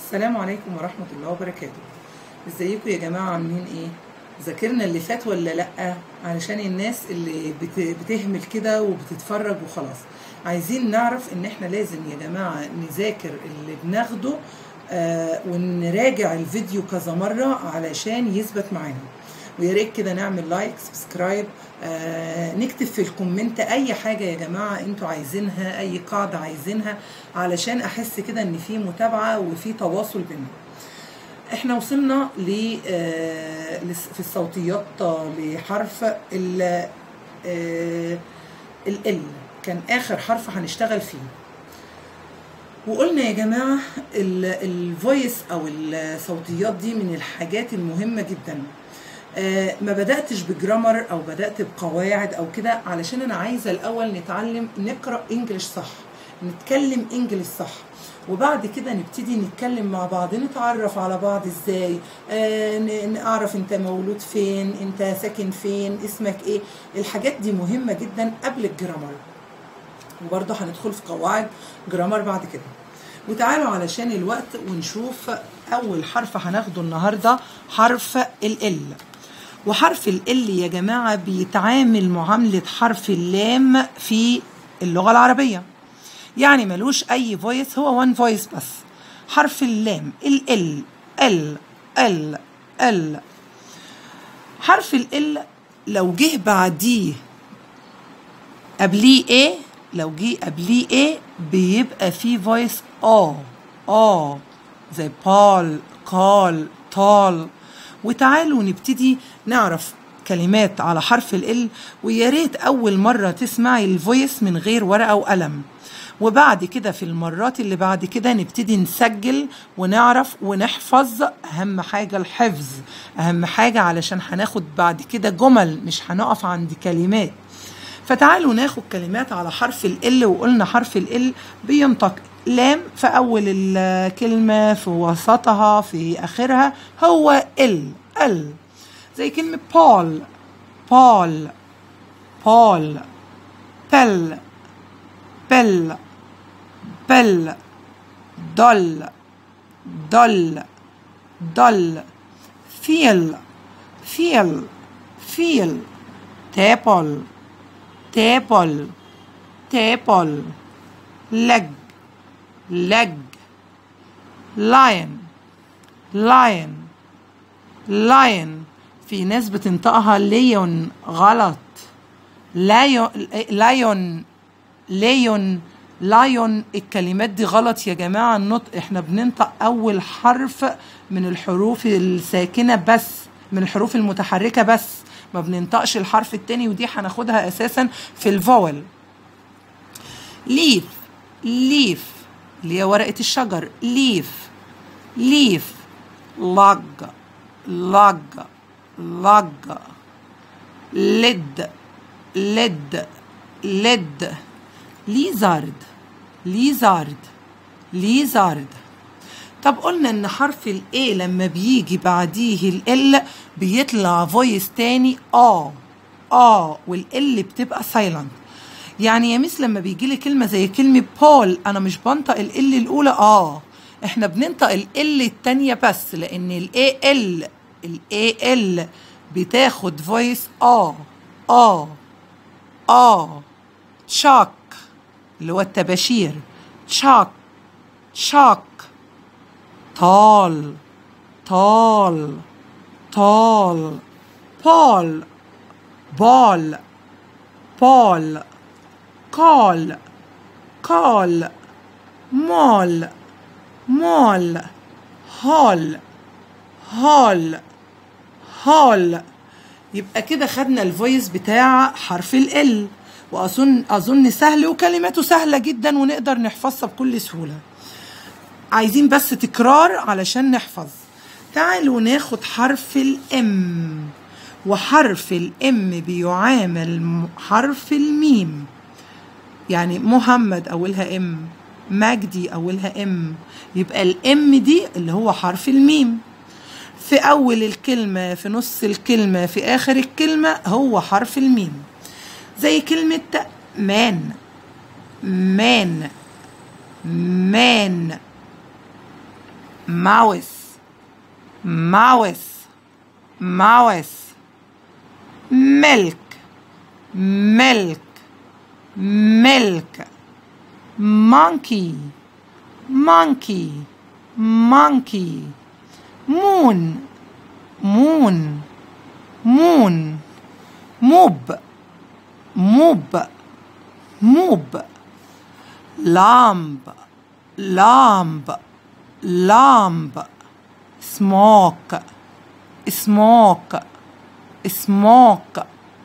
السلام عليكم ورحمة الله وبركاته ازيكم يا جماعة عاملين ايه ذاكرنا اللي فات ولا لأ علشان الناس اللي بت- بتهمل كده وبتتفرج وخلاص عايزين نعرف ان احنا لازم يا جماعة نذاكر اللي بناخده آه ونراجع الفيديو كذا مرة علشان يثبت معانا ويا ريت كده نعمل لايك سبسكرايب آه نكتب في الكومنت اي حاجه يا جماعه انتوا عايزينها اي قاعده عايزينها علشان احس كده ان في متابعه وفي تواصل بينا احنا وصلنا ل آه، لس- في الصوتيات آه، لحرف ال آه، ال ال كان اخر حرف هنشتغل فيه وقلنا يا جماعه الفويس او الصوتيات دي من الحاجات المهمه جدا آه، ما بداتش بجرامر او بدات بقواعد او كده علشان انا عايزه الاول نتعلم نقرا انجلش صح نتكلم انجلش صح وبعد كده نبتدي نتكلم مع بعض نتعرف على بعض ازاي آه ن- نعرف انت مولود فين انت ساكن فين اسمك ايه الحاجات دي مهمه جدا قبل الجرامر وبرضه هندخل في قواعد جرامر بعد كده وتعالوا علشان الوقت ونشوف اول حرف هناخده النهارده حرف ال ال وحرف ال ال يا جماعه بيتعامل معامله حرف اللام في اللغه العربيه يعني ملوش اي فويس هو وان فويس بس حرف اللام ال ال ال ال ال حرف ال ال لو جه بعديه قبليه ايه لو جه قبليه ايه بيبقى فيه فويس اه اه زي بال قال طال وتعالوا نبتدي نعرف كلمات على حرف ال ويا ريت اول مره تسمعي الفويس من غير ورقه وقلم وبعد كده في المرات اللي بعد كده نبتدي نسجل ونعرف ونحفظ اهم حاجه الحفظ اهم حاجه علشان هناخد بعد كده جمل مش هنقف عند كلمات فتعالوا ناخد كلمات على حرف ال وقلنا حرف ال بينطق لام في أول الكلمة في وسطها في آخرها هو ال ال زي كلمة بول بول بول بل بل بل دل دل دل فيل فيل فيل تابل table table leg leg lion lion lion في ناس بتنطقها ليون غلط لايون لايون ليون لايون الكلمات دي غلط يا جماعة النطق احنا بننطق أول حرف من الحروف الساكنة بس من الحروف المتحركة بس ما بننطقش الحرف التاني ودي هناخدها أساسا في الفاول ليف ليف اللي هي ورقة الشجر ليف ليف لج لج لج لد لد لد ليزارد ليزارد ليزارد طب قلنا ان حرف الاي لما بيجي بعديه ال بيطلع فويس تاني اه اه والال بتبقى سايلنت يعني يا مس لما بيجي لي كلمه زي كلمه بول انا مش بنطق ال الاولى اه احنا بننطق ال التانية بس لان الاي ال الاي ال بتاخد فويس اه اه اه تشاك اللي هو التباشير تشاك تشاك طال طال طال بول بول بول كول كول مول مول هول هول هول يبقى كده خدنا الفويس بتاع حرف ال ال واظن اظن سهل وكلماته سهله جدا ونقدر نحفظها بكل سهوله عايزين بس تكرار علشان نحفظ تعالوا ناخد حرف الام وحرف الام بيعامل م- حرف الميم يعني محمد اولها ام مجدي اولها ام يبقى الام دي اللي هو حرف الميم في اول الكلمه في نص الكلمه في اخر الكلمه هو حرف الميم زي كلمه مان مان مان mouse mouse mouse milk milk milk monkey monkey monkey moon moon moon موب موب موب lamp lamp lamp smoke smoke smoke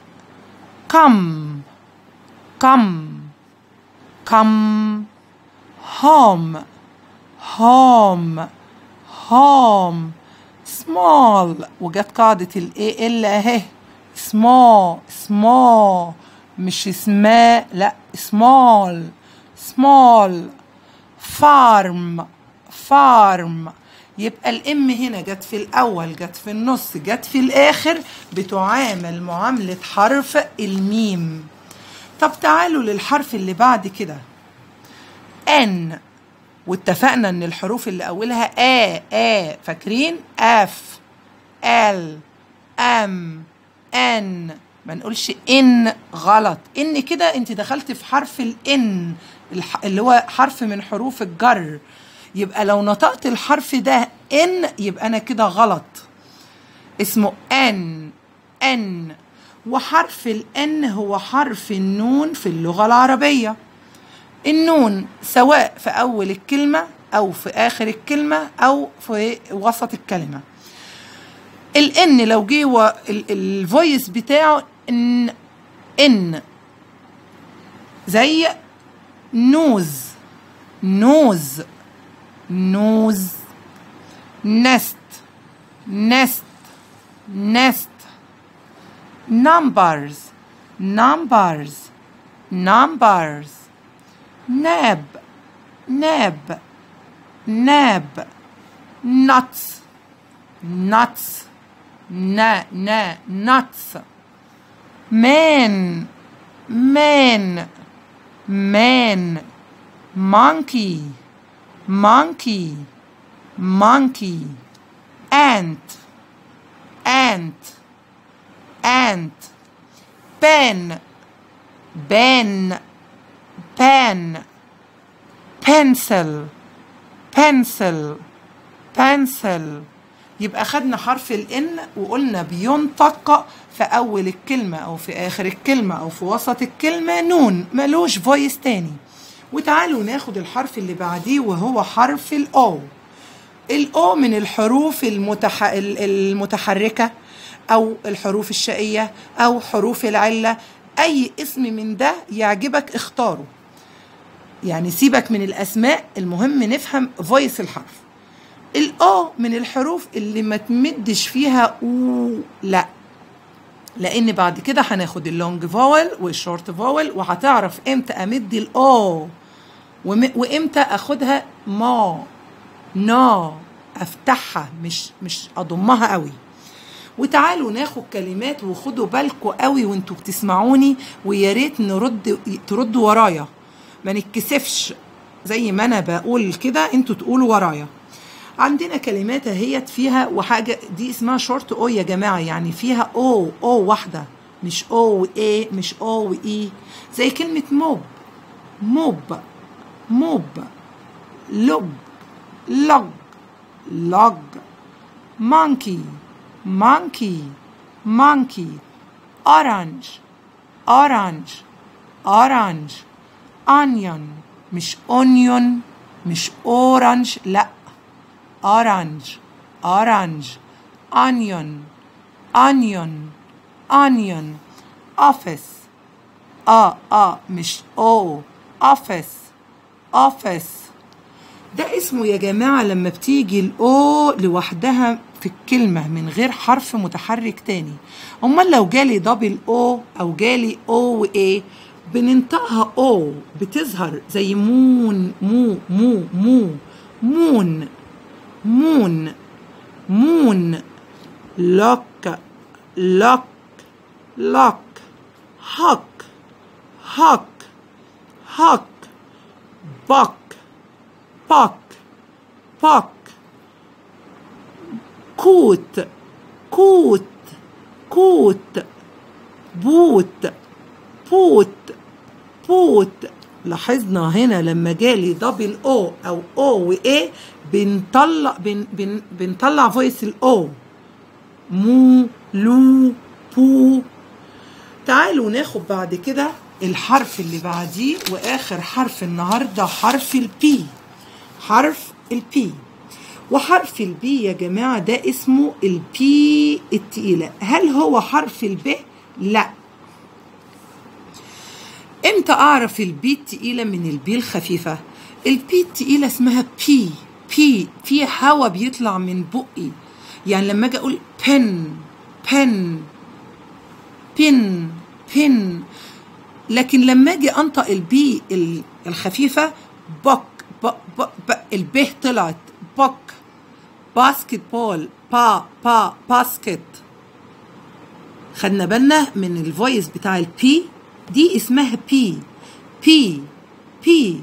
come come come home home home small وجت قاعدة ال ال اهي small small مش اسماء لا small small farm farm يبقى الام هنا جت في الاول جت في النص جت في الاخر بتعامل معاملة حرف الميم طب تعالوا للحرف اللي بعد كده ان واتفقنا ان الحروف اللي اولها ا ا فاكرين اف ال ام ان ما نقولش ان غلط ان كده انت دخلت في حرف الان الح- اللي هو حرف من حروف الجر يبقى لو نطقت الحرف ده ان يبقى انا كده غلط اسمه ان ان وحرف الان هو حرف النون في اللغة العربية النون سواء في أول الكلمة أو في آخر الكلمة أو في وسط الكلمة الان لو جه و- ال- الفويس بتاعه ان ان زي نوز نوز نوز نست نست نست numbers numbers numbers nab nab nab nuts nuts na na nuts man man man monkey monkey monkey ant ant ant pen pen pen pencil pencil pencil يبقى خدنا حرف الان وقلنا بينطق في اول الكلمه او في اخر الكلمه او في وسط الكلمه نون ملوش فويس تاني وتعالوا ناخد الحرف اللي بعديه وهو حرف الاو الاو من الحروف المتح... ال- المتحركه او الحروف الشقيه او حروف العله اي اسم من ده يعجبك اختاره يعني سيبك من الاسماء المهم نفهم فويس الحرف الاو من الحروف اللي ما تمدش فيها او لا لان بعد كده هناخد اللونج فاول والشورت فاول وهتعرف امتى امد الاو وم- وامتى اخدها ما نا افتحها مش مش اضمها قوي وتعالوا ناخد كلمات وخدوا بالكوا قوي وانتوا بتسمعوني ويا ريت نرد تردوا ورايا ما نتكسفش زي ما انا بقول كده انتوا تقولوا ورايا عندنا كلمات اهيت فيها وحاجه دي اسمها شورت او يا جماعه يعني فيها او او واحده مش او واي مش او واي زي كلمه موب موب موب لوج لوج لوج monkey monkey monkey orange orange orange onion مش onion مش orange لا orange orange onion onion onion office اه اه مش او office office ده اسمه يا جماعة لما بتيجي الأو لوحدها في الكلمة من غير حرف متحرك تاني أمال لو جالي دبل أو أو جالي أو وإيه بننطقها أو بتظهر زي مون مو مو مو مون مون مون لوك لوك لوك هوك هوك هوك بوك بوك بوك كوت كوت كوت بوت بوت بوت لاحظنا هنا لما جالي دبل او او او وايه بنطلع بن بن بنطلع فويس الاو مو لو بو تعالوا ناخد بعد كده الحرف اللي بعديه واخر حرف النهارده حرف البي حرف البي وحرف البي يا جماعه ده اسمه البي التقيله هل هو حرف الب لا امتى اعرف البي التقيله من البي الخفيفه البي التقيله اسمها بي بي في هوا بيطلع من بقي يعني لما اجي اقول بن بن بن بن لكن لما اجي انطق البي الخفيفه بك ب ب ب الب طلعت بك باسكت بول با با باسكت خدنا بالنا من الفويس بتاع البي دي اسمها بي بي بي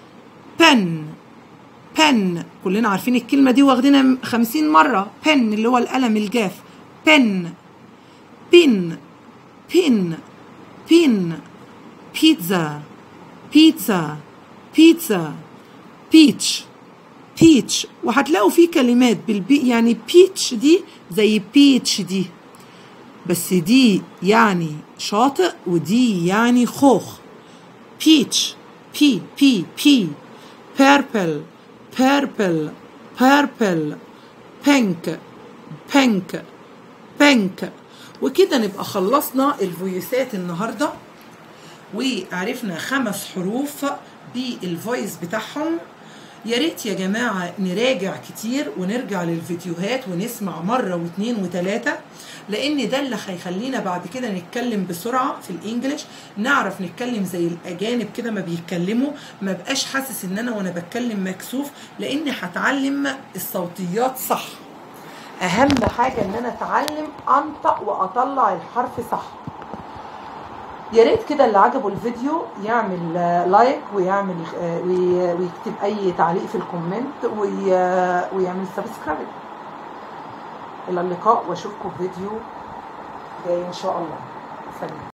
بن بن كلنا عارفين الكلمة دي واخدينها خمسين مرة بن اللي هو القلم الجاف بن بن بن بن بيتزا بيتزا بيتزا بيتش بيتش وهتلاقوا في كلمات بالبي يعني بيتش دي زي بيتش دي بس دي يعني شاطئ ودي يعني خوخ بيتش بي بي بي purple purple purple pink pink pink وكده نبقى خلصنا الفويسات النهارده وعرفنا خمس حروف بالفويس بتاعهم يا ريت يا جماعة نراجع كتير ونرجع للفيديوهات ونسمع مرة واثنين وثلاثة لأن ده اللي هيخلينا بعد كده نتكلم بسرعة في الإنجليش نعرف نتكلم زي الأجانب كده ما بيتكلموا ما بقاش حاسس إن أنا وأنا بتكلم مكسوف لأني هتعلم الصوتيات صح أهم حاجة إن أنا أتعلم أنطق وأطلع الحرف صح يا ريت كده اللي عجبه الفيديو يعمل لايك ويعمل ويكتب اي تعليق في الكومنت ويعمل سبسكرايب الى اللقاء واشوفكم في فيديو جاي ان شاء الله سلام